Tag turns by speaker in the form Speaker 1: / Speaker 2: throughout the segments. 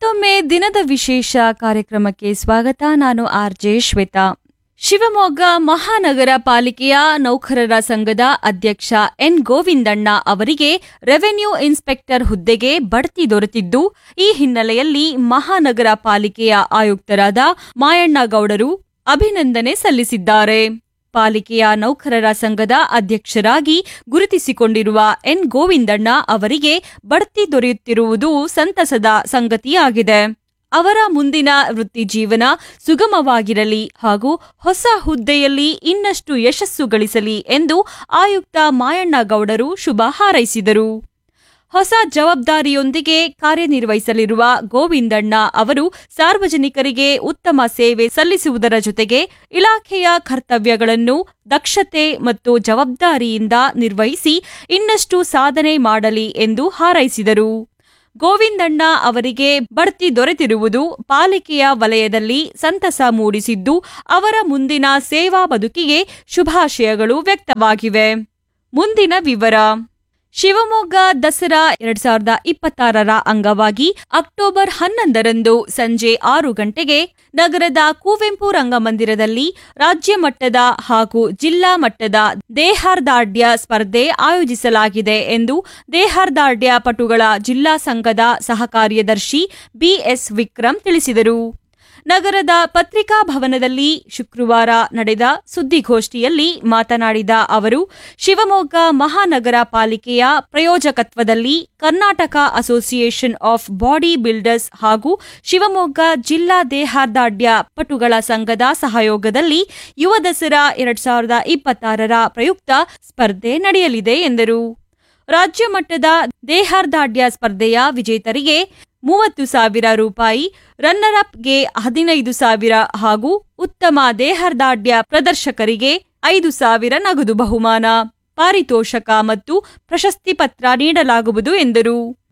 Speaker 1: ಮತ್ತೊಮ್ಮೆ ದಿನದ ವಿಶೇಷ ಕಾರ್ಯಕ್ರಮಕ್ಕೆ ಸ್ವಾಗತ ನಾನು ಆರ್ ಜೆ ಶ್ವೇತಾ ಶಿವಮೊಗ್ಗ ಮಹಾನಗರ ಪಾಲಿಕೆಯ ನೌಕರರ ಸಂಘದ ಅಧ್ಯಕ್ಷ ಎನ್ ಗೋವಿಂದಣ್ಣ ಅವರಿಗೆ ರೆವೆನ್ಯೂ ಇನ್ಸ್ಪೆಕ್ಟರ್ ಹುದ್ದೆಗೆ ಬಡ್ತಿ ದೊರೆತಿದ್ದು ಈ ಹಿನ್ನೆಲೆಯಲ್ಲಿ ಮಹಾನಗರ ಪಾಲಿಕೆಯ ಆಯುಕ್ತರಾದ ಮಾಯಣ್ಣ ಗೌಡರು ಅಭಿನಂದನೆ ಸಲ್ಲಿಸಿದ್ದಾರೆ ಪಾಲಿಕೆಯ ನೌಕರರ ಸಂಘದ ಅಧ್ಯಕ್ಷರಾಗಿ ಗುರುತಿಸಿಕೊಂಡಿರುವ ಎನ್ ಗೋವಿಂದಣ್ಣ ಅವರಿಗೆ ಬಡ್ತಿ ದೊರೆಯುತ್ತಿರುವುದು ಸಂತಸದ ಸಂಗತಿಯಾಗಿದೆ ಅವರ ಮುಂದಿನ ವೃತ್ತಿ ಜೀವನ ಸುಗಮವಾಗಿರಲಿ ಹಾಗೂ ಹೊಸ ಹುದ್ದೆಯಲ್ಲಿ ಇನ್ನಷ್ಟು ಯಶಸ್ಸು ಗಳಿಸಲಿ ಎಂದು ಆಯುಕ್ತ ಮಾಯಣ್ಣ ಗೌಡರು ಶುಭ ಹಾರೈಸಿದರು ಹೊಸ ಜವಾಬ್ದಾರಿಯೊಂದಿಗೆ ಕಾರ್ಯನಿರ್ವಹಿಸಲಿರುವ ಗೋವಿಂದಣ್ಣ ಅವರು ಸಾರ್ವಜನಿಕರಿಗೆ ಉತ್ತಮ ಸೇವೆ ಸಲ್ಲಿಸುವುದರ ಜೊತೆಗೆ ಇಲಾಖೆಯ ಕರ್ತವ್ಯಗಳನ್ನು ದಕ್ಷತೆ ಮತ್ತು ಜವಾಬ್ದಾರಿಯಿಂದ ನಿರ್ವಹಿಸಿ ಇನ್ನಷ್ಟು ಸಾಧನೆ ಮಾಡಲಿ ಎಂದು ಹಾರೈಸಿದರು ಗೋವಿಂದಣ್ಣ ಅವರಿಗೆ ಬಡ್ತಿ ದೊರೆತಿರುವುದು ಪಾಲಿಕೆಯ ವಲಯದಲ್ಲಿ ಸಂತಸ ಮೂಡಿಸಿದ್ದು ಅವರ ಮುಂದಿನ ಸೇವಾ ಬದುಕಿಗೆ ಶುಭಾಶಯಗಳು ವ್ಯಕ್ತವಾಗಿವೆ ಮುಂದಿನ ವಿವರ ಶಿವಮೊಗ್ಗ ದಸರಾ ಎರಡ್ ಸಾವಿರದ ಇಪ್ಪತ್ತಾರರ ಅಂಗವಾಗಿ ಅಕ್ಟೋಬರ್ ಹನ್ನೊಂದರಂದು ಸಂಜೆ ಆರು ಗಂಟೆಗೆ ನಗರದ ಕುವೆಂಪು ರಂಗಮಂದಿರದಲ್ಲಿ ರಾಜ್ಯ ಮಟ್ಟದ ಹಾಗೂ ಜಿಲ್ಲಾ ಮಟ್ಟದ ದೇಹಾರ್ದಾಢ್ಯ ಸ್ಪರ್ಧೆ ಆಯೋಜಿಸಲಾಗಿದೆ ಎಂದು ದೇಹಾರ್ದಾಢ್ಯ ಪಟುಗಳ ಜಿಲ್ಲಾ ಸಂಘದ ಸಹ ಕಾರ್ಯದರ್ಶಿ ಬಿಎಸ್ ವಿಕ್ರಮ್ ತಿಳಿಸಿದರು ನಗರದ ಪತ್ರಿಕಾ ಭವನದಲ್ಲಿ ಶುಕ್ರವಾರ ನಡೆದ ಸುದ್ದಿಗೋಷ್ಠಿಯಲ್ಲಿ ಮಾತನಾಡಿದ ಅವರು ಶಿವಮೊಗ್ಗ ಮಹಾನಗರ ಪಾಲಿಕೆಯ ಪ್ರಯೋಜಕತ್ವದಲ್ಲಿ Karnataka association of body builders ಹಾಗೂ ಶಿವಮೊಗ್ಗ ಜಿಲ್ಲಾ ದೇಹಾರ್ದಾಢ್ಯ ಪಟುಗಳ ಸಂಘದ ಸಹಯೋಗದಲ್ಲಿ ಯುವ ದಸರಾ ಎರಡ್ ಸಾವಿರದ ಇಪ್ಪತ್ತಾರರ ಪ್ರಯುಕ್ತ ಸ್ಪರ್ಧೆ ನಡೆಯಲಿದೆ ಎಂದರು ರಾಜ್ಯ ಮಟ್ಟದ ದೇಹಾರ್ದಾಢ್ಯ ಸ್ಪರ್ಧೆಯ ವಿಜೇತರಿಗೆ ಮೂವತ್ತು ಸಾವಿರ ರೂಪಾಯಿ ರನ್ನರ್ ಅಪ್ಗೆ ಹದಿನೈದು ಸಾವಿರ ಹಾಗೂ ಉತ್ತಮ ದೇಹದಾಢ್ಯ ಪ್ರದರ್ಶಕರಿಗೆ ಐದು ಸಾವಿರ ನಗದು ಬಹುಮಾನ ಪಾರಿತೋಷಕ ಮತ್ತು ಪ್ರಶಸ್ತಿ ಪತ್ರ ನೀಡಲಾಗುವುದು ಎಂದರು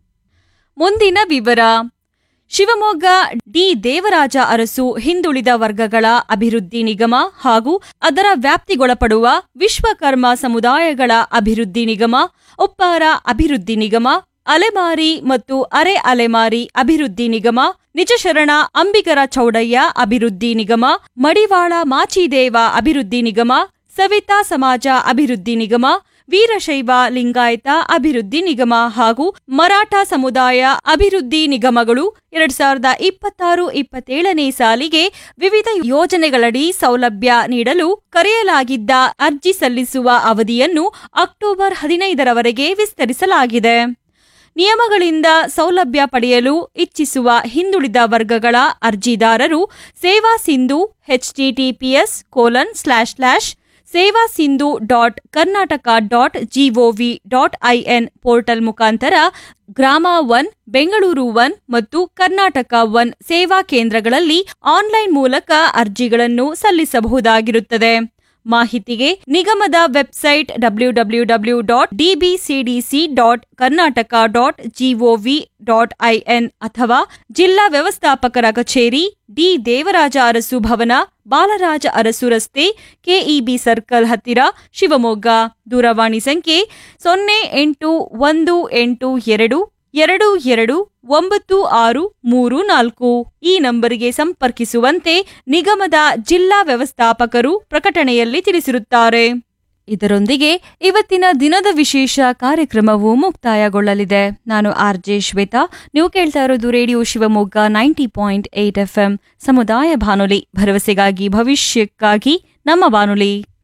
Speaker 1: ಮುಂದಿನ ವಿವರ ಶಿವಮೊಗ್ಗ ಡಿ ದೇವರಾಜ ಅರಸು ಹಿಂದುಳಿದ ವರ್ಗಗಳ ಅಭಿವೃದ್ಧಿ ನಿಗಮ ಹಾಗೂ ಅದರ ವ್ಯಾಪ್ತಿಗೊಳಪಡುವ ವಿಶ್ವಕರ್ಮ ಸಮುದಾಯಗಳ ಅಭಿವೃದ್ಧಿ ನಿಗಮ ಉಪ್ಪಾರ ಅಭಿವೃದ್ಧಿ ನಿಗಮ ಅಲೆಮಾರಿ ಮತ್ತು ಅರೆ ಅಲೆಮಾರಿ ಅಭಿವೃದ್ಧಿ ನಿಗಮ ನಿಜಶರಣ ಅಂಬಿಗರ ಚೌಡಯ್ಯ ಅಭಿವೃದ್ಧಿ ನಿಗಮ ಮಡಿವಾಳ ಮಾಚಿದೇವ ಅಭಿವೃದ್ಧಿ ನಿಗಮ ಸವಿತಾ ಸಮಾಜ ಅಭಿವೃದ್ಧಿ ನಿಗಮ ವೀರಶೈವ ಲಿಂಗಾಯತ ಅಭಿವೃದ್ಧಿ ನಿಗಮ ಹಾಗೂ ಮರಾಠ ಸಮುದಾಯ ಅಭಿವೃದ್ಧಿ ನಿಗಮಗಳು ಎರಡ್ ಸಾವಿರದ ಇಪ್ಪತ್ತಾರು ಇಪ್ಪತ್ತೇಳನೇ ಸಾಲಿಗೆ ವಿವಿಧ ಯೋಜನೆಗಳಡಿ ಸೌಲಭ್ಯ ನೀಡಲು ಕರೆಯಲಾಗಿದ್ದ ಅರ್ಜಿ ಸಲ್ಲಿಸುವ ಅವಧಿಯನ್ನು ಅಕ್ಟೋಬರ್ ಹದಿನೈದರವರೆಗೆ ವಿಸ್ತರಿಸಲಾಗಿದೆ ನಿಯಮಗಳಿಂದ ಸೌಲಭ್ಯ ಪಡೆಯಲು ಇಚ್ಛಿಸುವ ಹಿಂದುಳಿದ ವರ್ಗಗಳ ಅರ್ಜಿದಾರರು Seva Sindhu HTTPS colon slash slash Seva Sindhu dot Karnataka dot GOV dot IN portal ಮುಖಾಂತರ ಗ್ರಾಮ ಒನ್ ಬೆಂಗಳೂರು ಒನ್ ಮತ್ತು ಕರ್ನಾಟಕ ಒನ್ ಸೇವಾ ಕೇಂದ್ರಗಳಲ್ಲಿ ಆನ್ಲೈನ್ ಮೂಲಕ ಅರ್ಜಿಗಳನ್ನು ಸಲ್ಲಿಸಬಹುದಾಗಿರುತ್ತದೆ ಮಾಹಿತಿಗೆ ನಿಗಮದ website W W W dot DBCDC dot Karnataka dot GOV dot IN ಅಥವಾ ಜಿಲ್ಲಾ ವ್ಯವಸ್ಥಾಪಕರ ಕಚೇರಿ ಡಿ ದೇವರಾಜ ಅರಸು ಭವನ ಬಾಲರಾಜ ಅರಸು ರಸ್ತೆ ಕೆಇಬಿ ಸರ್ಕಲ್ ಹತ್ತಿರ ಶಿವಮೊಗ್ಗ ದೂರವಾಣಿ ಸಂಖ್ಯೆ ಸೊನ್ನೆ ಎಂಟು ಒಂದು ಎಂಟು ಎರಡು ಎರಡು ಎರಡು ಒಂಬತ್ತು ಆರು ಮೂರು ನಾಲ್ಕು ಈ ನಂಬರಿಗೆ ಸಂಪರ್ಕಿಸುವಂತೆ ನಿಗಮದ ಜಿಲ್ಲಾ ವ್ಯವಸ್ಥಾಪಕರು ಪ್ರಕಟಣೆಯಲ್ಲಿ ತಿಳಿಸಿರುತ್ತಾರೆ ಇದರೊಂದಿಗೆ ಇವತ್ತಿನ ದಿನದ ವಿಶೇಷ ಕಾರ್ಯಕ್ರಮವು ಮುಕ್ತಾಯಗೊಳ್ಳಲಿದೆ ನಾನು ಆರ್ ಜೆ ಶ್ವೇತಾ ನೀವು ಕೇಳ್ತಾ ಇರೋದು radio Shivamogga ninety point eight F ಸಮುದಾಯ ಬಾನುಲಿ ಭರವಸೆಗಾಗಿ ಭವಿಷ್ಯಕ್ಕಾಗಿ ನಮ್ಮ ಬಾನುಲಿ